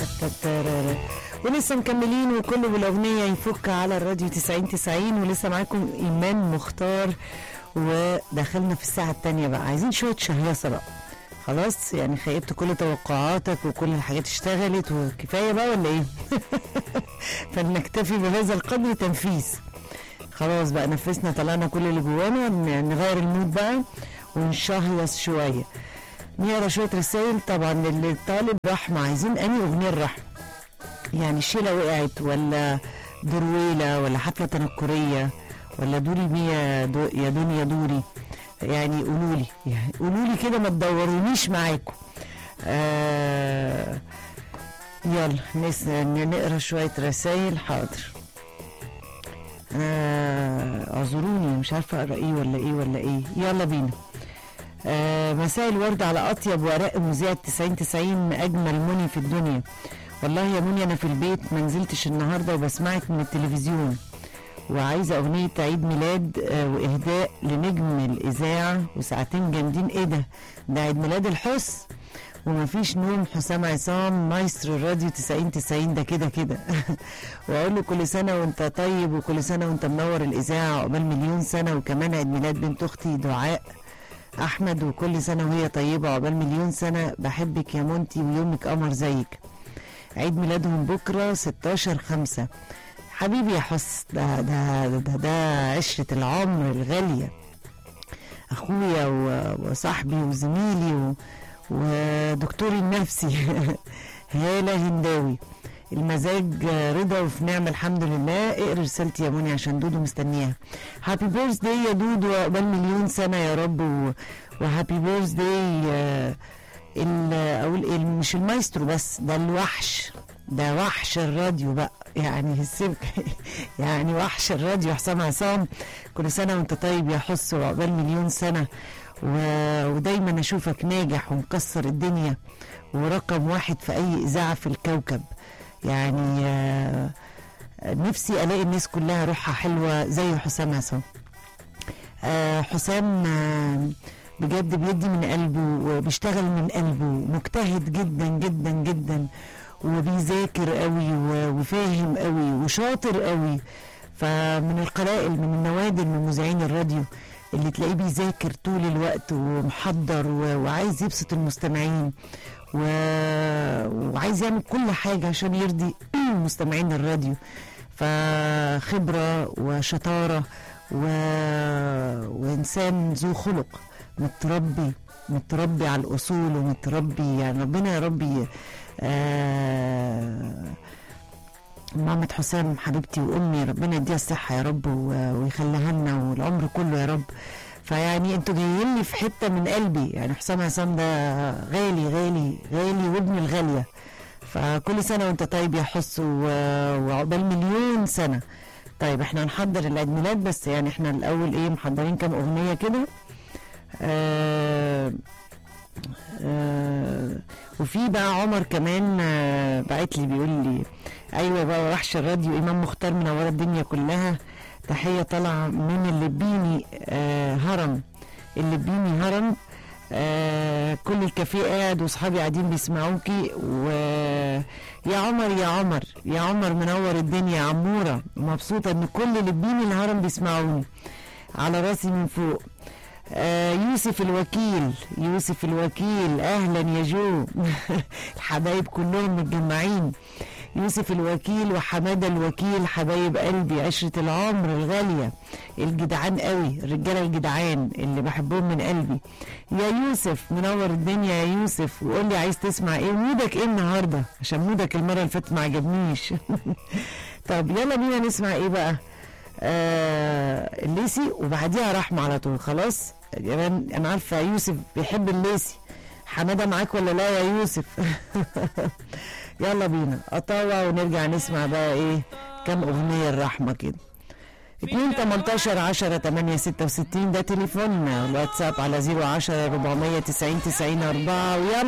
تترارا. ولسه مكملين وكله بالاغنيه يفك على الراديو 90 90 ولسه معاكم ايمان مختار ودخلنا في الساعه الثانيه بقى عايزين شويه شهيصه بقى خلاص يعني خيبت كل توقعاتك وكل الحاجات اشتغلت وكفايه بقى ولا ايه؟ فلنكتفي بهذا القدر تنفيذ خلاص بقى نفسنا طلعنا كل اللي جوانا ن- نغير المود بقى ونشهيص شويه نقرا شويه رسائل طبعا اللي طالب رحمه عايزين انهي اغنيه الرحمه يعني الشيله وقعت ولا درويله ولا حفله تنكريه ولا دوري ميا دو يا دنيا دوري يعني قولوا لي يعني قولوا لي كده ما تدورونيش معاكم آه يلا نس... نقرا شويه رسائل حاضر آه اعذروني مش عارفه اقرا ايه ولا ايه ولا ايه يلا بينا آه مساء الورد على اطيب ورق مذيع 90 90 اجمل مني في الدنيا والله يا مني انا في البيت ما نزلتش النهارده وبسمعك من التلفزيون وعايزه اغنيه عيد ميلاد آه واهداء لنجم الاذاعه وساعتين جامدين ايه ده ده عيد ميلاد الحس ومفيش نوم حسام عصام مايسترو الراديو 90 90 ده كده كده واقول له كل سنه وانت طيب وكل سنه وانت منور الاذاعه عقبال مليون سنه وكمان عيد ميلاد بنت اختي دعاء احمد وكل سنه وهي طيبه عقبال مليون سنه بحبك يا مونتي ويومك قمر زيك عيد ميلادهم بكره 16 5 حبيبي يا حس ده ده ده, ده عشره العمر الغاليه اخويا و- وصاحبي وزميلي و ودكتوري النفسي هالة هنداوي المزاج رضا وفي نعمة الحمد لله اقرا رسالتي يا منى عشان دودو مستنياها هابي بيرث داي يا دودو عقبال مليون سنة يا رب و... وهابي بيرث داي ال... اقول إيه مش المايسترو بس ده الوحش ده وحش الراديو بقى يعني السبك يعني وحش الراديو حسام عصام كل سنة وانت طيب يا حس وعقبال مليون سنة و... ودايما اشوفك ناجح ومكسر الدنيا ورقم واحد في اي اذاعه في الكوكب يعني آه، نفسي الاقي الناس كلها روحها حلوه زي حسام عصام آه، حسام آه، بجد بيدي من قلبه وبيشتغل من قلبه مجتهد جدا جدا جدا وبيذاكر قوي و- وفاهم قوي وشاطر قوي فمن القلائل من النوادر من مذيعين الراديو اللي تلاقيه بيذاكر طول الوقت ومحضر و- وعايز يبسط المستمعين و... وعايز يعمل كل حاجة عشان يرضي مستمعين الراديو فخبرة وشطارة و... وإنسان ذو خلق متربي متربي على الأصول ومتربي يعني ربنا يا ربي آه مامة حسام حبيبتي وامي ربنا يديها الصحه يا رب و- ويخليها لنا والعمر كله يا رب فيعني انتوا جايين لي في حته من قلبي يعني حسام عصام ده غالي غالي غالي وابن الغاليه فكل سنه وانت طيب يا حس و- وعقبال مليون سنه طيب احنا هنحضر العيد ميلاد بس يعني احنا الاول ايه محضرين كام اغنيه كده آه آه وفي بقى عمر كمان آه بعت لي بيقول لي ايوه بقى وحش الراديو امام مختار منوره الدنيا كلها تحيه طالعه من اللبيني آه هرم اللبيني هرم آه كل الكافيه قاعد واصحابي قاعدين بيسمعوكي و يا عمر يا عمر يا عمر منور الدنيا يا عموره مبسوطه ان كل لبيني الهرم بيسمعوني على راسي من فوق آه يوسف الوكيل يوسف الوكيل اهلا يا جو الحبايب كلهم متجمعين يوسف الوكيل وحماده الوكيل حبايب قلبي عشره العمر الغاليه الجدعان قوي الرجاله الجدعان اللي بحبهم من قلبي يا يوسف منور الدنيا يا يوسف وقول لي عايز تسمع ايه مودك ايه النهارده عشان مودك المره اللي فاتت ما عجبنيش طب يلا بينا نسمع ايه بقى آه الليسي وبعديها رحمه على طول خلاص يا جماعه انا عارفه يوسف بيحب الليسي حماده معاك ولا لا يا يوسف يلا بينا قطاوة ونرجع نسمع بقى ايه كام اغنية الرحمة كده 2 18 10 8 66 ده تليفوننا الواتساب على 010 490 90 4 ويلا